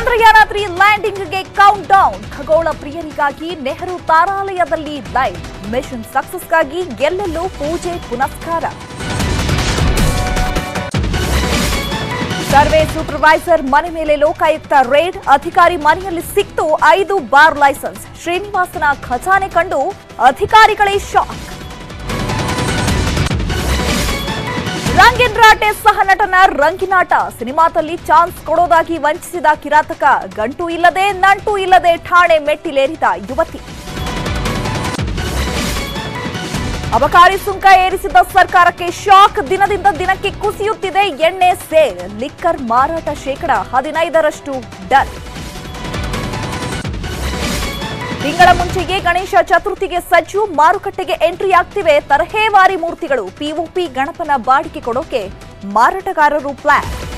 Chandrayaan three ಲ್ಯಾಂಡಿಂಗ್ಗೆ countdown ಖಗೋಳ ಪ್ರಿಯರಿಗಾಗಿ ನೆಹರು ತಾರಾಲಯದಲ್ಲಿ ಲೈವ್ ಮಿಷನ್ ಸಕ್ಸಸ್ಗಾಗಿ ಎಲ್ಲೆಲ್ಲೂ ಪೂಜೆ ಪುನಸ್ಕಾರ ಸರ್ವೆ ಸೂಪರ್ವೈಸರ್ ಮನೆ ಮೇಲೆ ಲೋಕಾಯುಕ್ತ ರೇಡ್ ಅಧಿಕಾರಿ ಮನೆಯಲ್ಲಿ ಸಿಕ್ತು ಐದು ಬಾರ್ ಲೈಸೆನ್ಸ್ ಶ್ರೀನಿವಾಸನ ಖಜಾನೆ ಕಂಡು ಅಧಿಕಾರಿಗಳೇ ಶಾಕ್ ರಂಗಿನ್ರಾಟೆ ಸಹ ನಟನ ರಂಗಿನಾಟ ಸಿನಿಮಾದಲ್ಲಿ ಚಾನ್ಸ್ ಕೊಡೋದಾಗಿ ವಂಚಿಸಿದ ಕಿರಾತಕ ಗಂಟು ಇಲ್ಲದೆ ನಂಟು ಇಲ್ಲದೆ ಠಾಣೆ ಮೆಟ್ಟಿಲೇರಿದ ಯುವತಿ ಅಬಕಾರಿ ಸುಂಕ ಏರಿಸಿದ ಸರ್ಕಾರಕ್ಕೆ ಶಾಕ್ ದಿನದಿಂದ ದಿನಕ್ಕೆ ಕುಸಿಯುತ್ತಿದೆ ಎಣ್ಣೆ ಸೇಲ್ ಲಿಕ್ಕರ್ ಮಾರಾಟ ಶೇಕಡ ಹದಿನೈದರಷ್ಟು ಡನ್ ತಿಂಗಳ ಮುಂಚೆಯೇ ಗಣೇಶ ಚತುರ್ಥಿಗೆ ಸಜ್ಜು ಮಾರುಕಟ್ಟೆಗೆ ಎಂಟ್ರಿ ಆಗ್ತಿವೆ ತರಹೇವಾರಿ ಮೂರ್ತಿಗಳು ಪಿಒಪಿ ಗಣಪನ ಬಾಡಿಗೆ ಕೊಡೋಕೆ ಮಾರಾಟಗಾರರು ಪ್ಲಾನ್